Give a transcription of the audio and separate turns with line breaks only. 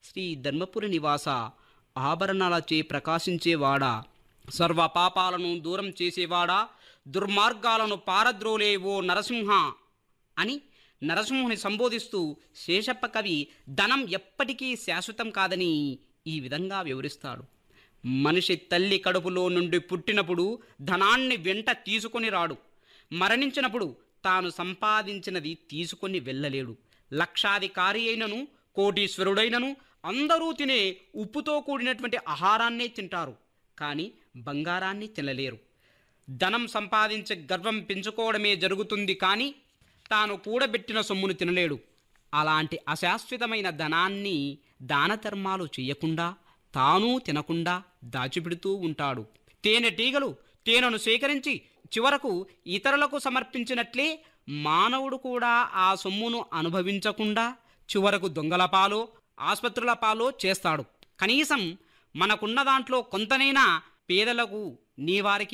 శ్రీ ధర్మపురి నివాస ఆభరణాలచే ప్రకాశించేవాడా సర్వ పాపాలను దూరం చేసేవాడా దుర్మార్గాలను పారద్రోలే ఓ నరసింహ అని నరసింహుని సంబోధిస్తూ శేషప్ప కవి ధనం ఎప్పటికీ శాశ్వతం కాదని ఈ విధంగా వివరిస్తాడు మనిషి తల్లి కడుపులో నుండి పుట్టినప్పుడు ధనాన్ని వెంట తీసుకొని రాడు మరణించినప్పుడు తాను సంపాదించినది తీసుకొని వెళ్ళలేడు లక్షాధికారి అయినను కోటీశ్వరుడైనను అందరూ తినే ఉప్పుతో కూడినటువంటి ఆహారాన్నే తింటారు కానీ బంగారాన్ని తినలేరు ధనం సంపాదించే గర్వం పెంచుకోవడమే జరుగుతుంది కానీ తాను కూడబెట్టిన సొమ్మును తినలేడు అలాంటి అశాశ్వతమైన ధనాన్ని దాన ధర్మాలు చేయకుండా తాను తినకుండా దాచిపెడుతూ ఉంటాడు తేనెటీగలు తేనెను సేకరించి చివరకు ఇతరులకు సమర్పించినట్లే మానవుడు కూడా ఆ సొమ్మును అనుభవించకుండా చివరకు దొంగల పాలో ఆసుపత్రుల పాలో చేస్తాడు కనీసం మనకున్న దాంట్లో కొంతనైనా పేదలకు నీ వారికి